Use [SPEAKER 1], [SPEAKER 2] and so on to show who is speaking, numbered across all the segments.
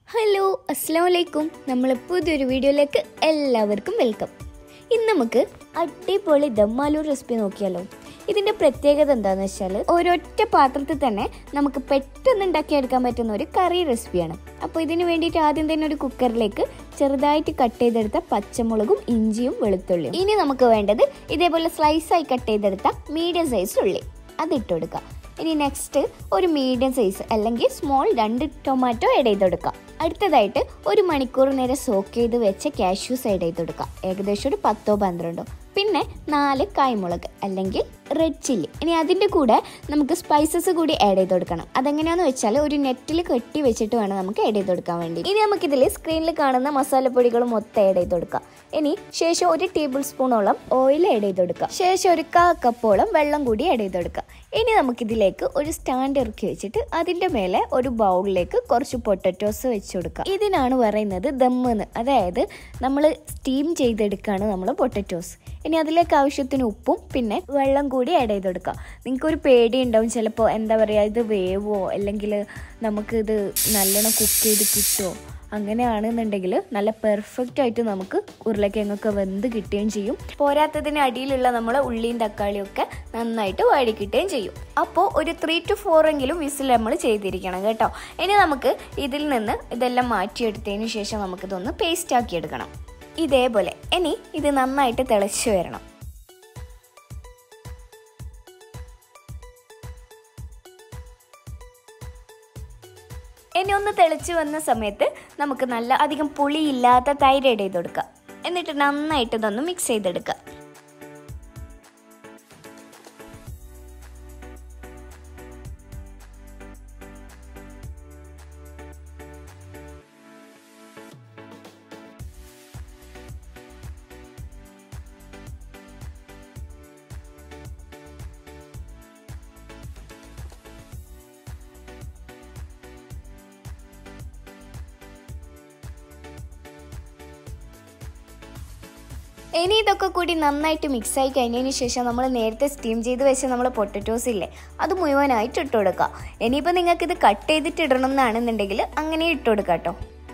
[SPEAKER 1] hello അസ്സാം വലൈക്കും നമ്മൾ പുതിയൊരു വീഡിയോയിലേക്ക് എല്ലാവർക്കും വെൽക്കം ഇന്ന് നമുക്ക് അടിപൊളി ദമ്മാലു റെസിപ്പി നോക്കിയാലോ ഇതിൻ്റെ പ്രത്യേകത എന്താണെന്ന് വെച്ചാൽ ഒരൊറ്റ പാത്രത്തിൽ തന്നെ നമുക്ക് പെട്ടെന്ന് ഉണ്ടാക്കിയെടുക്കാൻ പറ്റുന്ന ഒരു കറി റെസിപ്പിയാണ് അപ്പോൾ ഇതിന് വേണ്ടിയിട്ട് ആദ്യം തന്നെ ഒരു കുക്കറിലേക്ക് ചെറുതായിട്ട് കട്ട് ചെയ്തെടുത്ത പച്ചമുളകും ഇഞ്ചിയും വെളുത്തുള്ളിയും ഇനി നമുക്ക് വേണ്ടത് ഇതേപോലെ സ്ലൈസായി കട്ട് ചെയ്തെടുത്ത മീഡിയം സൈസ് ഉള്ളി അതിട്ട് കൊടുക്കുക ഇനി നെക്സ്റ്റ് ഒരു മീഡിയം സൈസ് അല്ലെങ്കിൽ സ്മോൾ രണ്ട് ടൊമാറ്റോ ആഡ് ചെയ്ത് കൊടുക്കുക അടുത്തതായിട്ട് ഒരു മണിക്കൂർ നേരം സോക്ക് ചെയ്ത് വെച്ച കാഷ്യൂസ് ആഡ് ചെയ്ത് കൊടുക്കുക ഏകദേശം ഒരു പത്തോ പന്ത്രണ്ടോ പിന്നെ നാല് കായ്മുളക് അല്ലെങ്കിൽ റെഡ് ചില്ലി ഇനി അതിൻ്റെ കൂടെ നമുക്ക് സ്പൈസസ് കൂടി ആഡ് ചെയ്ത് കൊടുക്കണം അതെങ്ങനെയാന്ന് വെച്ചാൽ ഒരു നെറ്റിൽ കെട്ടി വെച്ചിട്ട് വേണം നമുക്ക് ആഡ് ചെയ്ത് കൊടുക്കാൻ വേണ്ടി ഇനി നമുക്കിതിൽ സ്ക്രീനിൽ കാണുന്ന മസാലപ്പൊടികൾ മൊത്തം ആഡ് ചെയ്ത് കൊടുക്കാം ഇനി ശേഷം ഒരു ടേബിൾ സ്പൂണോളം ഓയിൽ ആഡ് ചെയ്ത് കൊടുക്കുക ശേഷം ഒരു കാ കപ്പോളം വെള്ളം കൂടി ആഡ് ചെയ്ത് കൊടുക്കുക ഇനി നമുക്കിതിലേക്ക് ഒരു സ്റ്റാൻഡ് ഇറക്കി വെച്ചിട്ട് അതിൻ്റെ മേലെ ഒരു ബൗളിലേക്ക് കുറച്ച് പൊട്ടറ്റോസ് വെച്ച് കൊടുക്കുക ഇതിനാണ് പറയുന്നത് ദമ്മെന്ന് അതായത് നമ്മൾ സ്റ്റീം ചെയ്തെടുക്കുകയാണ് നമ്മൾ പൊട്ടറ്റോസ് ഇനി അതിലേക്ക് ആവശ്യത്തിന് ഉപ്പും പിന്നെ വെള്ളം കൂടി ആഡ് ചെയ്ത് കൊടുക്കുക നിങ്ങൾക്കൊരു പേടി ഉണ്ടാവും ചിലപ്പോൾ എന്താ പറയുക ഇത് വേവോ അല്ലെങ്കിൽ നമുക്കിത് നല്ലോണം കുക്ക് ചെയ്ത് കിട്ടുമോ അങ്ങനെയാണെന്നുണ്ടെങ്കിൽ നല്ല പെർഫെക്റ്റ് ആയിട്ട് നമുക്ക് ഉരുളക്കിഴങ്ങൊക്കെ വെന്ത് കിട്ടുകയും ചെയ്യും പോരാത്തതിന് അടിയിലുള്ള നമ്മളെ ഉള്ളിയും തക്കാളിയും ഒക്കെ നന്നായിട്ട് വാടി കിട്ടുകയും ചെയ്യും അപ്പോൾ ഒരു ത്രീ ടു ഫോർ എങ്കിലും വിസിൽ നമ്മൾ ചെയ്തിരിക്കണം കേട്ടോ ഇനി നമുക്ക് ഇതിൽ നിന്ന് ഇതെല്ലാം മാറ്റിയെടുത്തതിന് ശേഷം നമുക്കിതൊന്ന് പേസ്റ്റ് ആക്കി എടുക്കണം ഇതേപോലെ ഇനി ഇത് നന്നായിട്ട് തിളച്ച് വരണം ഇനി ഒന്ന് തെളിച്ച് വന്ന സമയത്ത് നമുക്ക് നല്ല അധികം പുളിയില്ലാത്ത തൈര് ആഡ് ചെയ്ത് കൊടുക്കുക എന്നിട്ട് നന്നായിട്ട് ഇതൊന്ന് മിക്സ് ചെയ്തെടുക്കുക ഇനി ഇതൊക്കെ കൂടി നന്നായിട്ട് മിക്സ് ആയി കഴിഞ്ഞതിന് ശേഷം നമ്മൾ നേരത്തെ സ്റ്റീം ചെയ്ത് വെച്ച നമ്മൾ പൊട്ടറ്റോസ് ഇല്ലേ അത് മുഴുവനായിട്ട് ഇട്ട് കൊടുക്കുക ഇനിയിപ്പോൾ നിങ്ങൾക്ക് ഇത് കട്ട് ചെയ്തിട്ട് ഇടണം എന്നാണെന്നുണ്ടെങ്കിൽ അങ്ങനെ ഇട്ട് കൊടുക്കുക കേട്ടോ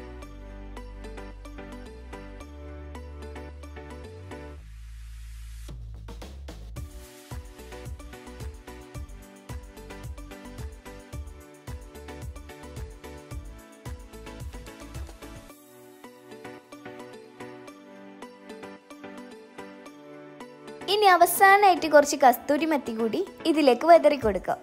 [SPEAKER 1] ഇനി അവസാനമായിട്ട് കുറച്ച് കസ്തൂരി മത്തി കൂടി ഇതിലേക്ക് വെതറി കൊടുക്കാം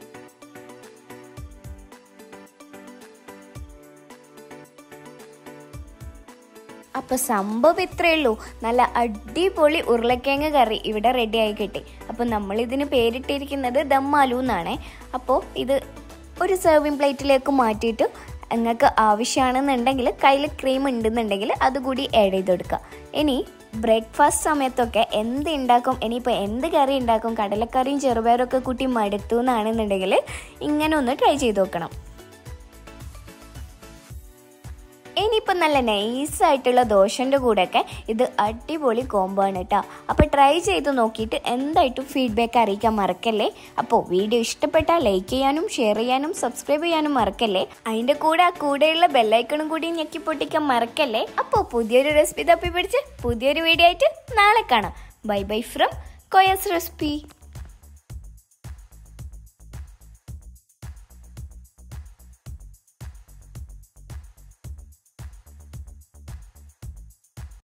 [SPEAKER 1] അപ്പോൾ സംഭവം ഇത്രയേ ഉള്ളൂ നല്ല അടിപൊളി ഉരുളക്കിഴങ്ങ് കറി ഇവിടെ റെഡി ആയി കിട്ടി അപ്പോൾ നമ്മൾ ഇതിന് പേരിട്ടിരിക്കുന്നത് ദമ്മാലു എന്നാണേ അപ്പോൾ ഇത് ഒരു സെർവിങ് പ്ലേറ്റിലേക്ക് മാറ്റിയിട്ട് നിങ്ങൾക്ക് ആവശ്യമാണെന്നുണ്ടെങ്കിൽ കയ്യിൽ ക്രീം ഉണ്ടെന്നുണ്ടെങ്കിൽ അതുകൂടി ആഡ് ചെയ്ത് കൊടുക്കുക ഇനി ബ്രേക്ക്ഫാസ്റ്റ് സമയത്തൊക്കെ എന്ത് ഉണ്ടാക്കും ഇനിയിപ്പോൾ എന്ത് കറി ഉണ്ടാക്കും കടലക്കറിയും ചെറുപയറും ഒക്കെ കൂട്ടി മടുത്തു എന്നാണെന്നുണ്ടെങ്കിൽ ഇങ്ങനെ ഒന്ന് ട്രൈ ചെയ്ത് നോക്കണം ഇനിയിപ്പോൾ നല്ല നൈസായിട്ടുള്ള ദോശൻ്റെ കൂടെയൊക്കെ ഇത് അടിപൊളി കോംബോ ആണ് കേട്ടോ അപ്പോൾ ട്രൈ ചെയ്ത് നോക്കിയിട്ട് എന്തായിട്ടും ഫീഡ്ബാക്ക് അറിയിക്കാൻ മറക്കല്ലേ അപ്പോൾ വീഡിയോ ഇഷ്ടപ്പെട്ടാൽ ലൈക്ക് ചെയ്യാനും ഷെയർ ചെയ്യാനും സബ്സ്ക്രൈബ് ചെയ്യാനും മറക്കല്ലേ അതിൻ്റെ കൂടെ ആ കൂടെയുള്ള ബെല്ലൈക്കണും കൂടി ഞെക്കി പൊട്ടിക്കാൻ മറക്കല്ലേ അപ്പോൾ പുതിയൊരു റെസിപ്പി തപ്പി പിടിച്ച് പുതിയൊരു വീഡിയോ ആയിട്ട് നാളെ കാണാം ബൈ ബൈ ഫ്രം കൊയസ് റെസിപ്പി